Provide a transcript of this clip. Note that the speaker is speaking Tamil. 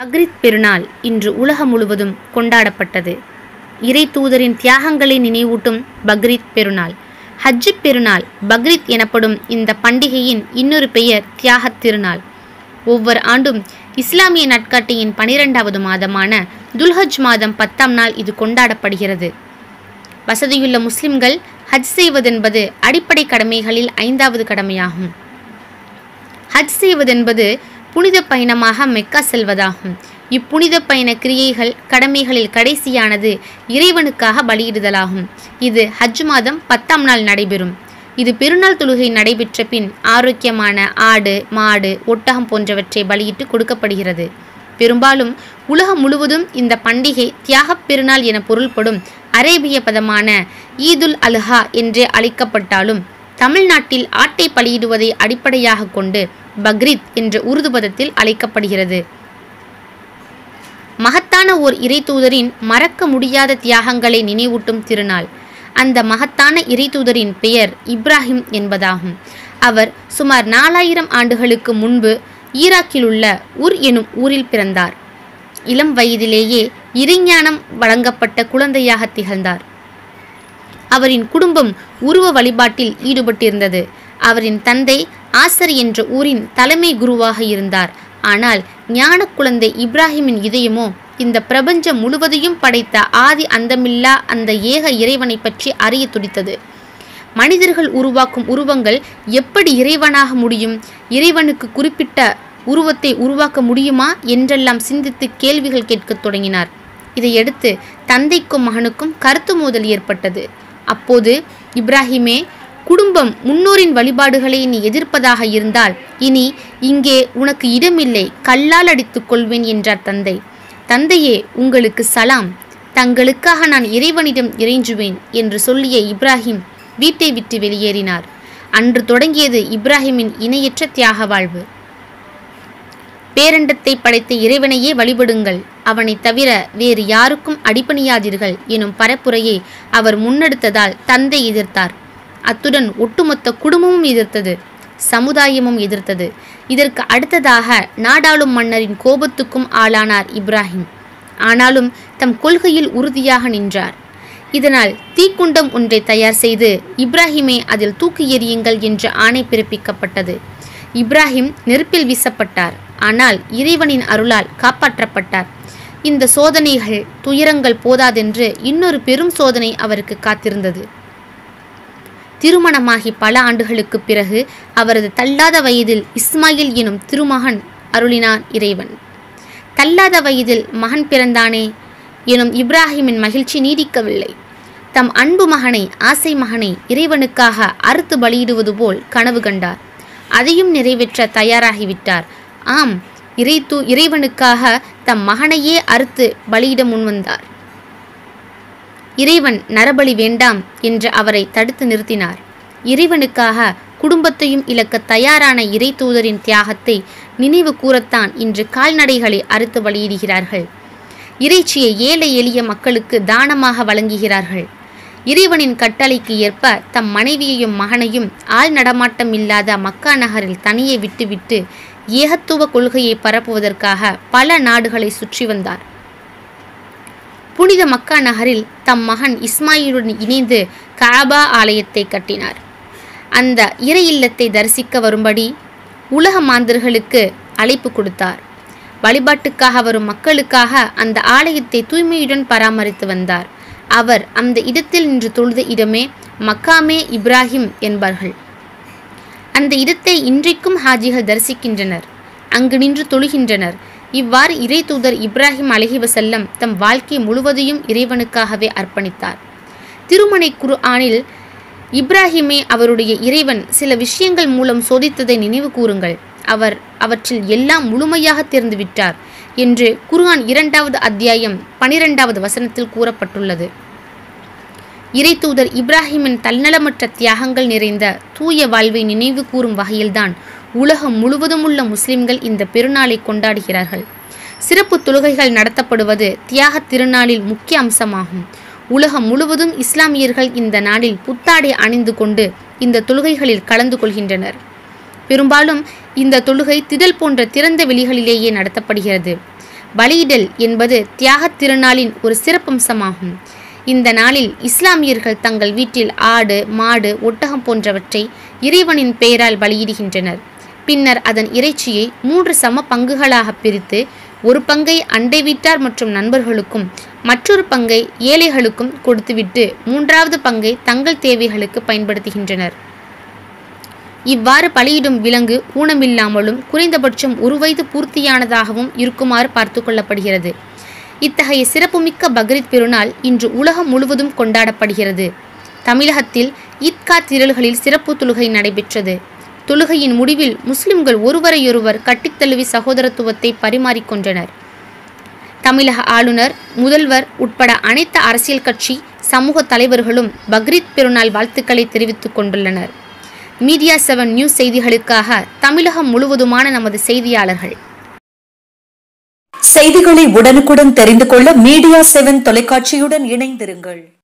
பக்ரீத் பெருநாள் இன்று உலகம் முழுவதும் கொண்டாடப்பட்டது இறை தூதரின் தியாகங்களை நினைவூட்டும் பக்ரீத் பெருநாள் ஹஜ்ஜு பெருநாள் பக்ரீத் எனப்படும் இந்த பண்டிகையின் இன்னொரு பெயர் தியாகத் திருநாள் ஒவ்வொரு ஆண்டும் இஸ்லாமிய நாட்காட்டியின் பனிரெண்டாவது மாதமான துல்ஹஜ் மாதம் பத்தாம் நாள் இது கொண்டாடப்படுகிறது வசதியுள்ள முஸ்லிம்கள் ஹஜ் செய்வதென்பது அடிப்படை கடமைகளில் ஐந்தாவது கடமையாகும் ஹஜ் செய்வதென்பது புனித பயணமாக மெக்கா செல்வதாகும் இப்புனித பயண கிரியைகள் கடமைகளில் கடைசியானது இறைவனுக்காக பலியிடுதலாகும் இது ஹஜ் மாதம் பத்தாம் நாள் நடைபெறும் இது பெருநாள் தொழுகை நடைபெற்ற பின் ஆரோக்கியமான ஆடு மாடு ஒட்டகம் போன்றவற்றை பலியிட்டு கொடுக்கப்படுகிறது பெரும்பாலும் உலகம் முழுவதும் இந்த பண்டிகை தியாகப் பெருநாள் என பொருள்படும் அரேபிய பதமான ஈதுல் அல்ஹா என்றே அழைக்கப்பட்டாலும் தமிழ்நாட்டில் ஆட்டை பலியிடுவதை அடிப்படையாக கொண்டு பக்ரீத் என்ற உருது பதத்தில் அழைக்கப்படுகிறது மகத்தான ஓர் இறைத்தூதரின் மறக்க முடியாத தியாகங்களை நினைவூட்டும் திருநாள் அந்த மகத்தான இறைத்தூதரின் பெயர் இப்ராஹிம் என்பதாகும் அவர் சுமார் நாலாயிரம் ஆண்டுகளுக்கு முன்பு ஈராக்கில் உள்ள உர் எனும் ஊரில் பிறந்தார் இளம் வயதிலேயே இறைஞானம் வழங்கப்பட்ட குழந்தையாக திகழ்ந்தார் அவரின் குடும்பம் உருவ வழிபாட்டில் ஈடுபட்டிருந்தது அவரின் தந்தை ஆசர் என்ற ஊரின் தலைமை குருவாக இருந்தார் ஆனால் ஞான குழந்தை இப்ராஹிமின் இதயமோ இந்த பிரபஞ்சம் முழுவதையும் படைத்த ஆதி அந்தமில்லா அந்த ஏக இறைவனை பற்றி அறிய துடித்தது மனிதர்கள் உருவாக்கும் உருவங்கள் எப்படி இறைவனாக முடியும் இறைவனுக்கு குறிப்பிட்ட உருவத்தை உருவாக்க முடியுமா என்றெல்லாம் சிந்தித்து கேள்விகள் கேட்கத் தொடங்கினார் இதையடுத்து தந்தைக்கும் மகனுக்கும் கருத்து மோதல் ஏற்பட்டது அப்போது இப்ராஹிமே குடும்பம் முன்னோரின் வழிபாடுகளை நீ எதிர்ப்பதாக இருந்தால் இனி இங்கே உனக்கு இடமில்லை கல்லால் அடித்துக் கொள்வேன் என்றார் தந்தை தந்தையே உங்களுக்கு சலாம் தங்களுக்காக நான் இறைவனிடம் இறைஞ்சுவேன் என்று சொல்லிய இப்ராஹிம் வீட்டை விட்டு வெளியேறினார் அன்று தொடங்கியது இப்ராஹிமின் இணையற்ற தியாக வாழ்வு பேரண்டத்தை படைத்த இறைவனையே வழிபடுங்கள் அவனை தவிர வேறு யாருக்கும் அடிபணியாதீர்கள் எனும் பரப்புரையை அவர் முன்னெடுத்ததால் தந்தை எதிர்த்தார் அத்துடன் ஒட்டுமொத்த குடும்பமும் எதிர்த்தது சமுதாயமும் எதிர்த்தது இதற்கு அடுத்ததாக நாடாளும் மன்னரின் கோபத்துக்கும் ஆளானார் இப்ராஹிம் ஆனாலும் தம் கொள்கையில் உறுதியாக நின்றார் இதனால் தீக்குண்டம் ஒன்றை தயார் செய்து இப்ராஹிமை அதில் தூக்கி எறியுங்கள் என்ற ஆணை பிறப்பிக்கப்பட்டது இப்ராஹிம் நெருப்பில் வீசப்பட்டார் ஆனால் இறைவனின் அருளால் காப்பாற்றப்பட்டார் இந்த சோதனைகள் துயரங்கள் போதாதென்று இன்னொரு பெரும் சோதனை அவருக்கு காத்திருந்தது திருமணமாகி பல ஆண்டுகளுக்கு பிறகு அவரது தள்ளாத வயதில் இஸ்மாயில் எனும் திருமகன் அருளினான் இறைவன் தள்ளாத வயதில் மகன் பிறந்தானே எனும் இப்ராஹிமின் மகிழ்ச்சி நீடிக்கவில்லை தம் அன்பு மகனை ஆசை மகனை இறைவனுக்காக அறுத்து பலியிடுவது போல் கனவு கண்டார் அதையும் நிறைவேற்ற தயாராகிவிட்டார் ஆம் இறை தூ இறைவனுக்காக தம் மகனையே அறுத்து பலியிட முன்வந்தார் இறைவன் நரபலி வேண்டாம் என்று அவரை தடுத்து நிறுத்தினார் இறைவனுக்காக குடும்பத்தையும் இழக்க தயாரான இறை தூதரின் தியாகத்தை நினைவு கூறத்தான் இன்று கால்நடைகளை அறுத்து பலியிடுகிறார்கள் இறைச்சியை ஏழை எளிய மக்களுக்கு தானமாக வழங்குகிறார்கள் இறைவனின் கட்டளைக்கு ஏற்ப தம் மனைவியையும் மகனையும் ஆள் நடமாட்டம் இல்லாத மக்கா நகரில் தனியே விட்டுவிட்டு ஏகத்துவ கொள்கையை பரப்புவதற்காக பல நாடுகளை சுற்றி வந்தார் புனித மக்கா நகரில் தம் மகன் இஸ்மாயிலுடன் இணைந்து காபா ஆலயத்தை கட்டினார் அந்த இறை இல்லத்தை தரிசிக்க வரும்படி உலக மாந்தர்களுக்கு அழைப்பு கொடுத்தார் வழிபாட்டுக்காக வரும் மக்களுக்காக அந்த ஆலயத்தை தூய்மையுடன் பராமரித்து வந்தார் அவர் அந்த இடத்தில் நின்று தொழுத இடமே மக்காமே இப்ராஹிம் என்பார்கள் அந்த இடத்தை இன்றைக்கும் ஹாஜிகள் தரிசிக்கின்றனர் அங்கு நின்று தொழுகின்றனர் இவ்வாறு இறை தூதர் இப்ராஹிம் அலஹி வசல்லம் தம் வாழ்க்கை முழுவதையும் இறைவனுக்காகவே அர்ப்பணித்தார் திருமணை குரு ஆனில் இப்ராஹிமே அவருடைய இறைவன் சில விஷயங்கள் மூலம் சோதித்ததை நினைவு கூறுங்கள் அவர் அவற்றில் எல்லாம் முழுமையாக தெரிந்துவிட்டார் என்று குர்ஆன் இரண்டாவது அத்தியாயம் பனிரெண்டாவது வசனத்தில் கூறப்பட்டுள்ளது இறை தூதர் இப்ராஹிமின் தன்னலமற்ற தியாகங்கள் நிறைந்த தூய வாழ்வை நினைவு கூறும் வகையில்தான் உலகம் முழுவதும் உள்ள முஸ்லிம்கள் இந்த பெருநாளை கொண்டாடுகிறார்கள் சிறப்பு தொழுகைகள் நடத்தப்படுவது தியாக திருநாளில் முக்கிய அம்சமாகும் உலகம் முழுவதும் இஸ்லாமியர்கள் இந்த நாளில் புத்தாடை அணிந்து கொண்டு இந்த தொழுகைகளில் கலந்து கொள்கின்றனர் பெரும்பாலும் இந்த தொழுகை திடல் போன்ற திறந்த வெளிகளிலேயே நடத்தப்படுகிறது பலியிடல் என்பது தியாகத் திருநாளின் ஒரு சிறப்பம்சமாகும் இந்த நாளில் இஸ்லாமியர்கள் தங்கள் வீட்டில் ஆடு மாடு ஒட்டகம் போன்றவற்றை இறைவனின் பெயரால் பலியிடுகின்றனர் பின்னர் அதன் இறைச்சியை மூன்று சம பங்குகளாக பிரித்து ஒரு பங்கை அண்டை வீட்டார் மற்றும் நண்பர்களுக்கும் மற்றொரு பங்கை ஏழைகளுக்கும் கொடுத்துவிட்டு மூன்றாவது பங்கை தங்கள் தேவைகளுக்கு பயன்படுத்துகின்றனர் இவ்வாறு பலியிடும் விலங்கு ஊனமில்லாமலும் குறைந்தபட்சம் ஒரு வயது பூர்த்தியானதாகவும் இருக்குமாறு பார்த்து கொள்ளப்படுகிறது இத்தகைய சிறப்புமிக்க பக்ரீத் பெருநாள் இன்று உலகம் முழுவதும் கொண்டாடப்படுகிறது தமிழகத்தில் ஈத்கா திரள்களில் சிறப்பு தொழுகை நடைபெற்றது தொழுகையின் முடிவில் முஸ்லிம்கள் ஒருவரையொருவர் கட்டித்தழுவி சகோதரத்துவத்தை பரிமாறிக்கொண்டனர் தமிழக ஆளுநர் முதல்வர் உட்பட அனைத்து அரசியல் கட்சி சமூக தலைவர்களும் பக்ரீத் பெருநாள் வாழ்த்துக்களை தெரிவித்துக் கொண்டுள்ளனர் மீடியா செவன் நியூஸ் செய்திகளுக்காக தமிழகம் முழுவதுமான நமது செய்தியாளர்கள் செய்திகளை உடனுக்குடன் தெரிந்து கொள்ள மீடியா செவன் தொலைக்காட்சியுடன் இணைந்திருங்கள்